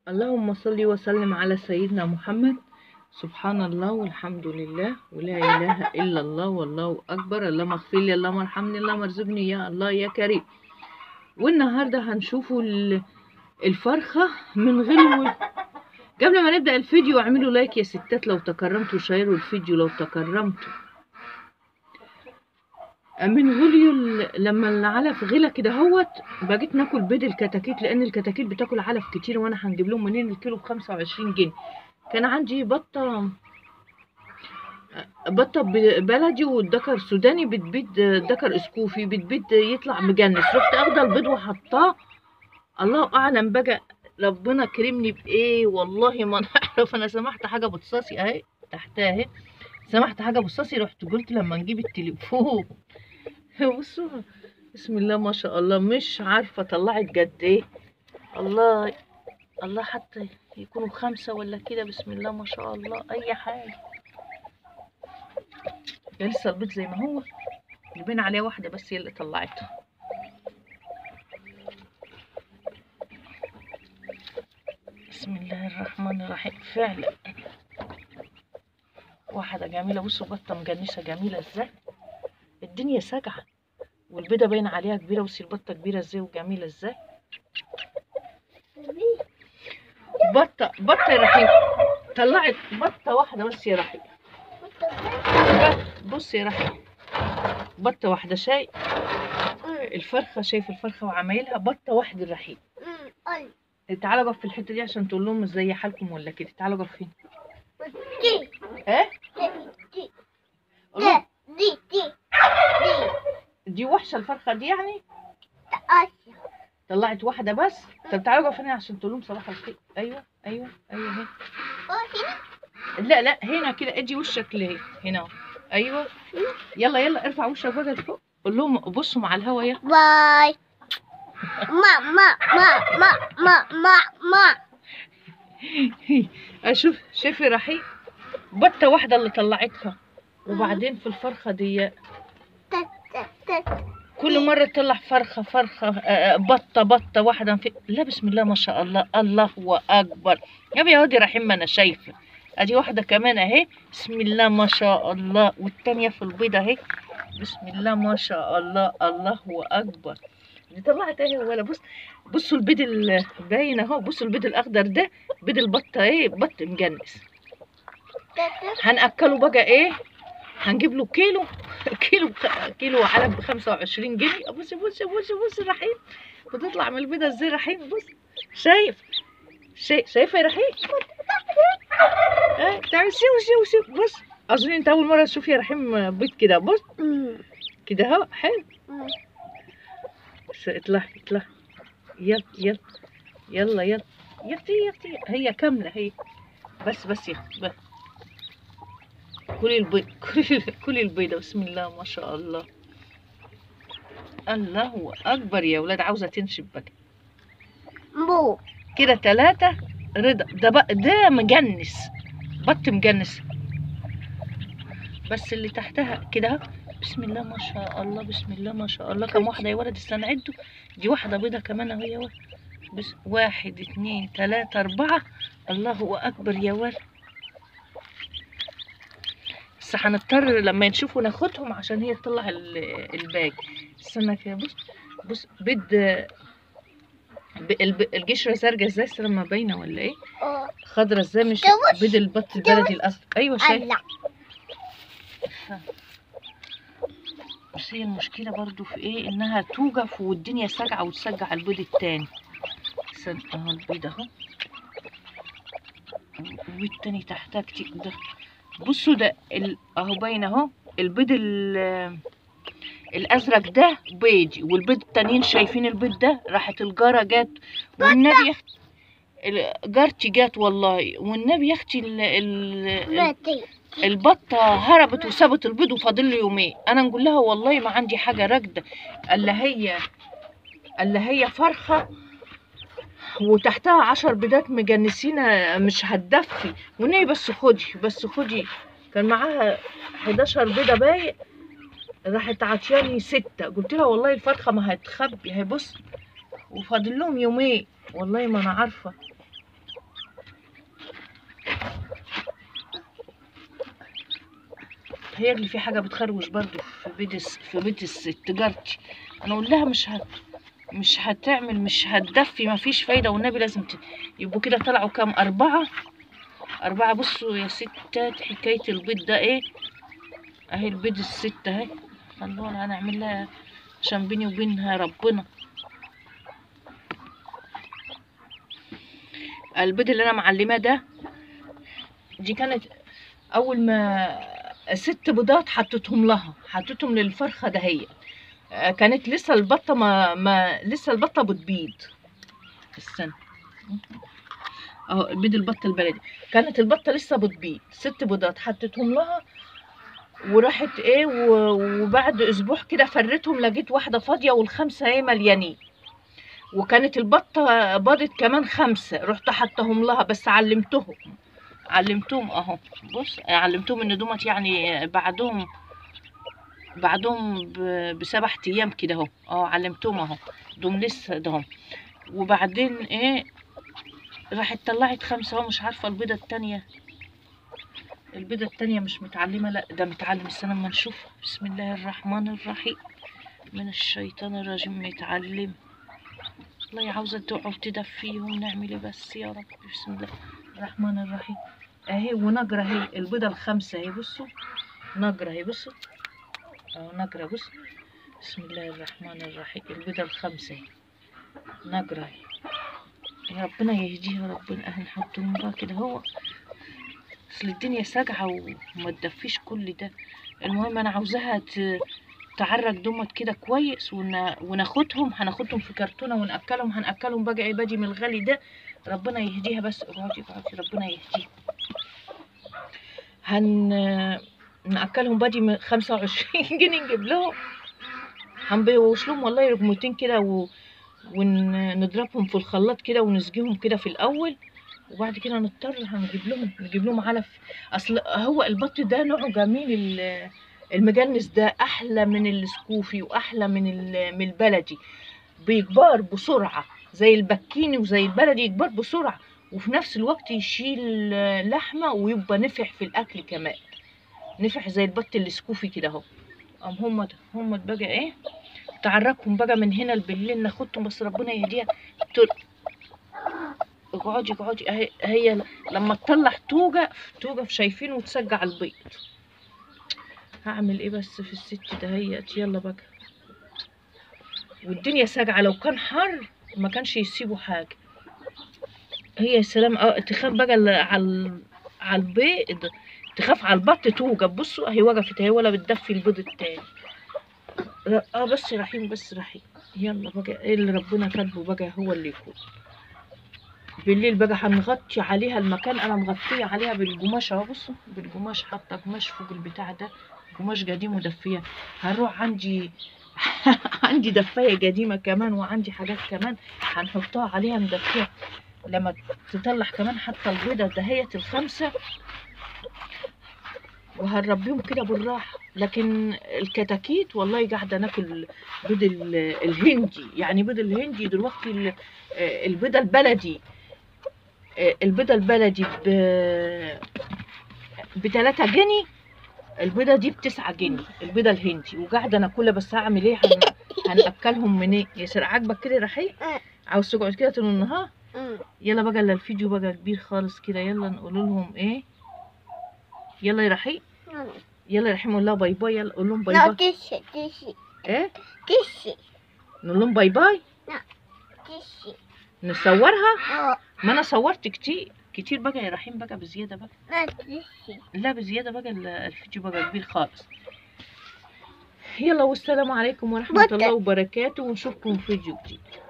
اللهم صل وسلم على سيدنا محمد سبحان الله والحمد لله ولا إله إلا الله والله أكبر اللهم اغفر لي اللهم ارحمني اللهم ارزقني يا الله يا كريم والنهاردة هنشوفوا ال- الفرخة من غلو قبل ما نبدأ الفيديو اعملوا لايك يا ستات لو تكرمتوا شيروا الفيديو لو تكرمتوا من غليو ال- لما العلف غلى كده هوت بقيت ناكل بيض الكتاكيت لان الكتاكيت بتاكل علف كتير وانا هنجيب لهم منين الكيلو بخمسة وعشرين جنيه كان عندي بطة بطة ب- بلدي والدكر سوداني بتبيض دكر اسكوفي بتبيض يطلع مجنس رحت اخده البيض وحطاه الله اعلم بقى ربنا كرمني بايه والله ما نعرف انا سمحت حاجه بتصاصي اهي تحتها اهي سمحت حاجه بصاصي رحت قلت لما نجيب التليفون بصوا بسم الله ما شاء الله مش عارفه طلعت قد ايه الله الله حتى يكونوا خمسه ولا كده بسم الله ما شاء الله اي حاجه يا لسه البيض زي ما هو يبين عليه واحده بس هي اللي طلعتها بسم الله الرحمن الرحيم فعلا واحدة جميلة بصوا بطة مجنسة جميلة ازاي الدنيا ساجعة والبيضة باين عليها كبيرة بصي البطة كبيرة ازاي وجميلة ازاي بطة بطة يا رحيم طلعت بطة واحدة بس يا رحيم بص يا رحيم بطة واحدة شاي الفرخة شايف الفرخة وعمايلها بطة واحدة رحيم تعالى اقف في الحتة دي عشان تقول لهم ازاي حالكم ولا كده تعالى اقف فين ايه قول لهم دي وحشة الفرخة دي يعني طلعت واحدة بس طب تعالوا اقف هنا عشان تقول لهم صباح الخير ايوه ايوه ايوه هنا لا لا هنا كده ادي وشك ليه هنا أهو. ايوه يلا يلا ارفع وشك بقى لفوق قول لهم بصوا مع الهوا يلا باي ما ما ما ما ما ما ما اشوف شوفي رحيم بطة واحدة اللي طلعتها وبعدين في الفرخة دي تت تت كل مرة تطلع فرخة فرخة آه، آه، بطة بطة واحدة في لا بسم الله ما شاء الله الله أكبر يا يا وادي رحيم ما أنا شايفة أدي واحدة كمان أهي بسم الله ما شاء الله والتانية في البيضة أهي بسم الله ما شاء الله الله أكبر دي طلعت أهي ولا بص بصوا البيض ال- باين أهو بصوا البيض الأخضر ده بيض البطة إيه بط مجنس هنأكله بقى إيه هنجيب له كيلو كيلو كيلو علب ب 25 جنيه بصي بصي بصي بصي رحيم بتطلع من البيضه ازاي رحيم بص شايف شايف شايفه يا رحيم اه تعالي شوف شوف شوف بص اظن انت اول مره تشوفي يا رحيم بيض كده بص كده اهو حلو بس اطلعي اطلعي يلا يلا يلا يلا يا اختي يا اختي هي كامله هي بس بس يا اختي بس كلي البيض كلي كلي البيضة بسم الله ما شاء الله الله أكبر يا ولاد عاوزة تنشف بقى بو كده تلاتة رضا ده بقى ده مجنس بط مجنس بس اللي تحتها كده اهو. بسم الله ما شاء الله بسم الله ما شاء الله كم واحدة يا ولد استنى عدوا دي واحدة بيضة كمان اهو يا ولد بس واحد اتنين تلاتة أربعة الله أكبر يا ولد بس هنضطر لما نشوفوا ناخدهم عشان هي تطلع ال- الباقي استنى كده بص بص بيض ب- الب- القشرة زرقاء ازاي استنى ما باينة ولا ايه خضرة ازاي مش دوش. بيض البط البلدي الأصفر ايوه شايف الله بس هي المشكلة برضو في ايه انها توقف والدنيا ساجعة وتسجع البيض التاني استنى اهو البيض اهو والتاني تحتها كتير ده بصوا ده ال- اهو باين اهو البيض ال- الازرق ده بيضي والبيض التانيين شايفين البيض ده راحت الجارة جت والنبي يا اختي ال- جارتي جت والله والنبي يا اختي ال- ال- ماتي البطة هربت وسابت البيض وفاضل له يومين انا نقول لها والله ما عندي حاجة راكدة الا هي الا هي فرخة وتحتها عشر بيضات مجنسينة مش هتدفي والنبي بس خدي بس خدي كان معاها 11 بيضة بايق راحت عطياني ستة قلت لها والله الفرخة ما هتخبي هي بص وفاضل لهم يومين والله ما انا عارفة هي اللي في حاجه بتخروش برضو في بيت الس- في بيت الست جارتي انا اقول لها مش هت مش هتعمل مش هتدفي ما فيش فايده والنبي لازم ت... يبقوا كده طلعوا كام اربعه اربعه بصوا يا ستات حكايه البيض ده ايه اهي البيض الست اهي خلونا هنعمل لها عشان بيني وبينها ربنا البيض اللي انا معلماه ده دي كانت اول ما ست بيضات حطيتهم لها حطيتهم للفرخه دهيت آه، كانت لسه البطه ما, ما لسه البطه بتبيض استنى اهو البيض البط البلدي كانت البطه لسه بتبيض ست بيضات حطيتهم لها وراحت ايه و- وبعد اسبوع كده فريتهم لقيت واحده فاضيه والخمسه ايه مليانين وكانت البطه باضت كمان خمسه رحت حطهم لها بس علمتهم علمتهم اهو بص علمتهم ان دومت يعني بعدهم بعدهم ب- بسبع ايام كده اهو اه علمتهم اهو دوم لسه دهم وبعدين ايه راحت طلعت خمسة اهو مش عارفة البيضة التانية البيضة التانية مش متعلمة لا ده متعلم استنى اما نشوف بسم الله الرحمن الرحيم من الشيطان الرجيم متعلم والله عاوزة تقعد تدفيهم نعمل ايه بس يا رب بسم الله الرحمن الرحيم اهي ونجرة اهي البيضة الخمسة اهي بصوا نجرة اهي بصوا اهو نجرة بص بسم الله الرحمن الرحيم البيضة الخمسة اهي نجرة اهي يا ربنا يهديها ربنا اهل نحطهم بقى كده هو اصل الدنيا ساجعة وما تدفيش كل ده المهم انا عاوزاها ت- تعرج دمت كده كويس ون... وناخدهم هناخدهم في كرتونة ونأكلهم هنأكلهم بقى عبادي من الغالي ده ربنا يهديها بس اقعدي اقعدي ربنا يهديها هن نأكلهم بادي من خمسة وعشرين جنيه نجيب لهم هنبيوش لهم والله رقمتين كده و... ونضربهم في الخلاط كده ونسقيهم كده في الأول وبعد كده نضطر هنجيب لهم نجيب لهم علف أصل هو البط ده نوعه جميل ال- المجنس ده أحلى من السكوفي وأحلى من ال- من البلدي بيكبر بسرعة زي البكيني وزي البلدي يكبر بسرعة وفي نفس الوقت يشيل لحمة ويبقى نفح في الأكل كمان نفح زي البط السكوفي كده اهو ام هم ده هم ده بقى ايه تعركهم بقى من هنا بالليل ناخدهم بس ربنا يهديها تر... اقعدي اقعدي اهي هي لما تطلع توقف توقف شايفين وتسجع البيض هعمل ايه بس في الست دهيت يلا بقى والدنيا ساجعة لو كان حر ما كانش يسيبوا حاجة هي يا سلام اه تخاف بقى ال- على ال- على البيض تخاف على البط توقف بصوا اهي وقفت اهي ولا بتدفي البيض التاني ر- اه بس رحيم بس رحيم يلا بقى ايه اللي ربنا كاتبه بقى هو اللي يكون بالليل بقى هنغطي عليها المكان انا مغطيه عليها بالقماش اهو بصوا بالقماش حاطه قماش فوق البتاع ده قماش قديم ودفيه هنروح عندي عندي دفايه قديمه كمان وعندي حاجات كمان هنحطها عليها ندفيها لما تطلع كمان حتى البيضه دهيت الخمسه وهنربيهم كده بالراحه لكن الكتاكيت والله قاعده ناكل بيض ال- الهندي يعني بيض الهندي دلوقتي ال- آه، البيضه البلدي آه، البيضه البلدي ب بتلاتة جنيه البيضة دي بتسعة جنيه البيضة الهندي وقاعدة ناكلها بس هعمل ايه هن... هنأكلهم منين يا سر عاجبك كده يا رحيم عاوز تقعد كده طول النهار أمم. يلا بقى الا الفيديو بقى كبير خالص كده يلا نقول لهم ايه يلا يا رحيم يلا يا رحيم قول لها باي باي يلا قول لهم باي لا باي تشي تشي ايه تشي نقول لهم باي باي تشي نصورها اه ما انا صورت كتير كتير بقى يا رحيم بقى بزياده بقى لا تشي لا بزياده بقى ال- الفيديو بقى كبير خالص يلا والسلام عليكم ورحمه بطل. الله وبركاته ونشوفكم في فيديو جديد